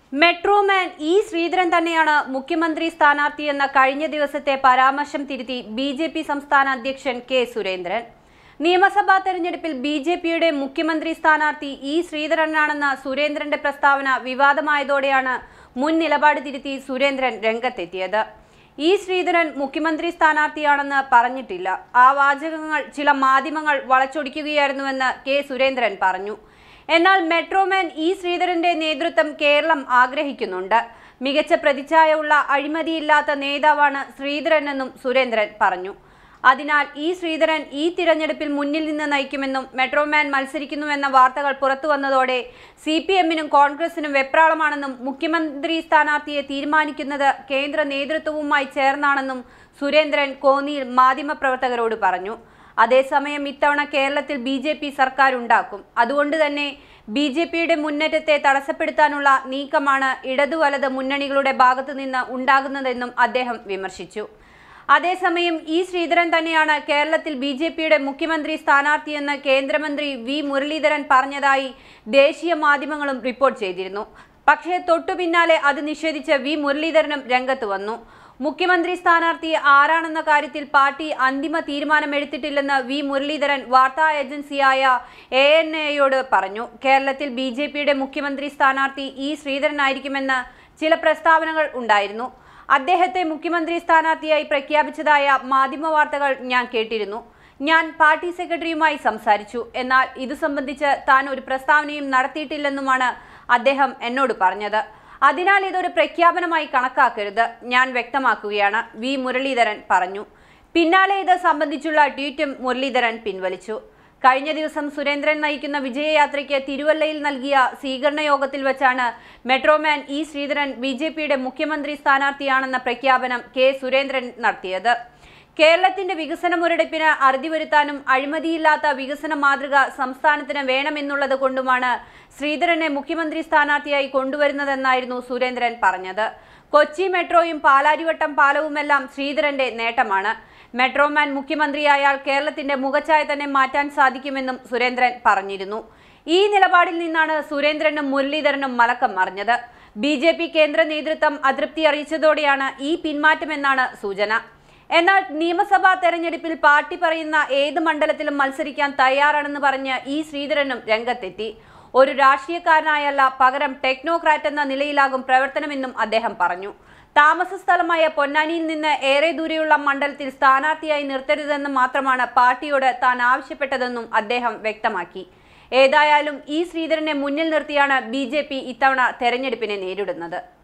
metro man E Sreedharan തന്നെയാണ് മുഖ്യമന്ത്രി സ്ഥാനാർത്ഥിയെന്ന കഴിഞ്ഞ ദിവസത്തെ പരാമർശം തിരുത്തി ബി ജെ പി സംസ്ഥാന അധ്യക്ഷൻ കെ സുരേന്ദ്രൻ നിയമസഭാ തെരഞ്ഞെടുപ്പിൽ ബി ജെ പിയുടെ മുഖ്യമന്ത്രി സ്ഥാനാർത്ഥി ഇ ശ്രീധരനാണെന്ന സുരേന്ദ്രന്റെ പ്രസ്താവന വിവാദമായതോടെയാണ് മുൻ നിലപാട് തിരുത്തി സുരേന്ദ്രൻ രംഗത്തെത്തിയത് ഇ ശ്രീധരൻ മുഖ്യമന്ത്രി സ്ഥാനാർത്ഥിയാണെന്ന് പറഞ്ഞിട്ടില്ല ആ വാചകങ്ങൾ ചില മാധ്യമങ്ങൾ വളച്ചൊടിക്കുകയായിരുന്നുവെന്ന് കെ സുരേന്ദ്രൻ പറഞ്ഞു എന്നാൽ മെട്രോമാൻ ഇ ശ്രീധരന്റെ നേതൃത്വം കേരളം ആഗ്രഹിക്കുന്നുണ്ട് മികച്ച പ്രതിച്ഛായ ഉള്ള അഴിമതിയില്ലാത്ത നേതാവാണ് ശ്രീധരനെന്നും സുരേന്ദ്രൻ പറഞ്ഞു അതിനാൽ ഈ ശ്രീധരൻ ഈ തിരഞ്ഞെടുപ്പിൽ മുന്നിൽ നിന്ന് നയിക്കുമെന്നും മെട്രോമാൻ മത്സരിക്കുന്നുവെന്ന വാർത്തകൾ പുറത്തു വന്നതോടെ സി പി എമ്മിനും കോൺഗ്രസിനും വെപ്രാളമാണെന്നും മുഖ്യമന്ത്രി സ്ഥാനാർത്ഥിയെ തീരുമാനിക്കുന്നത് കേന്ദ്ര നേതൃത്വവുമായി ചേർന്നാണെന്നും സുരേന്ദ്രൻ കോന്നിയിൽ മാധ്യമപ്രവർത്തകരോട് പറഞ്ഞു അതേസമയം ഇത്തവണ കേരളത്തിൽ ബി ജെ പി സർക്കാർ ഉണ്ടാക്കും അതുകൊണ്ട് തന്നെ ബി ജെ പിയുടെ മുന്നേറ്റത്തെ തടസ്സപ്പെടുത്താനുള്ള നീക്കമാണ് ഇടതു വലത് മുന്നണികളുടെ ഭാഗത്തു നിന്ന് ഉണ്ടാകുന്നതെന്നും അദ്ദേഹം വിമർശിച്ചു അതേസമയം ഇ ശ്രീധരൻ തന്നെയാണ് കേരളത്തിൽ ബി ജെ പിയുടെ മുഖ്യമന്ത്രി സ്ഥാനാർത്ഥിയെന്ന് കേന്ദ്രമന്ത്രി വി മുരളീധരൻ പറഞ്ഞതായി ദേശീയ മാധ്യമങ്ങളും റിപ്പോർട്ട് ചെയ്തിരുന്നു പക്ഷേ തൊട്ടു പിന്നാലെ അത് നിഷേധിച്ച് വി മുരളീധരനും രംഗത്ത് വന്നു മുഖ്യമന്ത്രി സ്ഥാനാർത്ഥി ആരാണെന്ന കാര്യത്തിൽ പാർട്ടി അന്തിമ തീരുമാനമെടുത്തിട്ടില്ലെന്ന് വി മുരളീധരൻ വാർത്താ ഏജൻസിയായ എ എൻ എയോട് പറഞ്ഞു കേരളത്തിൽ ബി ജെ പിയുടെ മുഖ്യമന്ത്രി സ്ഥാനാർത്ഥി ഇ ശ്രീധരനായിരിക്കുമെന്ന് ചില പ്രസ്താവനകൾ ഉണ്ടായിരുന്നു അദ്ദേഹത്തെ മുഖ്യമന്ത്രി സ്ഥാനാർത്ഥിയായി പ്രഖ്യാപിച്ചതായ മാധ്യമ വാർത്തകൾ ഞാൻ കേട്ടിരുന്നു ഞാൻ പാർട്ടി സെക്രട്ടറിയുമായി സംസാരിച്ചു എന്നാൽ ഇതു സംബന്ധിച്ച് താൻ ഒരു പ്രസ്താവനയും നടത്തിയിട്ടില്ലെന്നുമാണ് അദ്ദേഹം എന്നോട് പറഞ്ഞത് അതിനാൽ ഇതൊരു പ്രഖ്യാപനമായി കണക്കാക്കരുത് ഞാൻ വ്യക്തമാക്കുകയാണ് വി മുരളീധരൻ പറഞ്ഞു പിന്നാലെ ഇത് സംബന്ധിച്ചുള്ള ട്വീറ്റും മുരളീധരൻ പിൻവലിച്ചു കഴിഞ്ഞ ദിവസം സുരേന്ദ്രൻ നയിക്കുന്ന വിജയയാത്രയ്ക്ക് തിരുവല്ലയിൽ നൽകിയ സ്വീകരണ യോഗത്തിൽ വെച്ചാണ് metro man E Sreedharan B J പിയുടെ മുഖ്യമന്ത്രി സ്ഥാനാർത്ഥിയാണെന്ന പ്രഖ്യാപനം കെ സുരേന്ദ്രൻ നടത്തിയത് കേരളത്തിന്റെ വികസന മുരടിപ്പിന് അറുതി വരുത്താനും അഴിമതിയില്ലാത്ത വികസന മാതൃക സംസ്ഥാനത്തിന് വേണമെന്നുള്ളത് കൊണ്ടുമാണ് ശ്രീധരനെ മുഖ്യമന്ത്രി സ്ഥാനാർത്ഥിയായി കൊണ്ടുവരുന്നതെന്നായിരുന്നു സുരേന്ദ്രൻ പറഞ്ഞത് കൊച്ചി മെട്രോയും പാലാരിവട്ടം പാലവുമെല്ലാം ശ്രീധരന്റെ നേട്ടമാണ് മെട്രോമാൻ മുഖ്യമന്ത്രിയായാൽ കേരളത്തിന്റെ മുഖച്ഛായ തന്നെ മാറ്റാൻ സാധിക്കുമെന്നും സുരേന്ദ്രൻ പറഞ്ഞിരുന്നു ഈ നിലപാടിൽ നിന്നാണ് സുരേന്ദ്രനും മുരളീധരനും മലക്കം മറിഞ്ഞത് ബി ജെ പി കേന്ദ്ര നേതൃത്വം അതൃപ്തി അറിയിച്ചതോടെയാണ് ഈ പിന്മാറ്റമെന്നാണ് സൂചന എന്നാൽ നിയമസഭാ തെരഞ്ഞെടുപ്പിൽ പാർട്ടി പറയുന്ന ഏത് മണ്ഡലത്തിലും മത്സരിക്കാൻ തയ്യാറാണെന്ന് പറഞ്ഞ് ഇ ശ്രീധരനും രംഗത്തെത്തി ഒരു രാഷ്ട്രീയക്കാരനായല്ല പകരം ടെക്നോക്രാറ്റ് എന്ന നിലയിലാകും പ്രവർത്തനമെന്നും അദ്ദേഹം പറഞ്ഞു താമസ സ്ഥലമായ പൊന്നാനിയിൽ നിന്ന് ഏറെ ദൂരെയുള്ള മണ്ഡലത്തിൽ സ്ഥാനാർത്ഥിയായി നിർത്തരുതെന്ന് മാത്രമാണ് പാർട്ടിയോട് താൻ ആവശ്യപ്പെട്ടതെന്നും അദ്ദേഹം വ്യക്തമാക്കി ഏതായാലും ഈ ശ്രീധരനെ മുന്നിൽ നിർത്തിയാണ് ബി ഇത്തവണ തെരഞ്ഞെടുപ്പിനെ നേരിടുന്നത്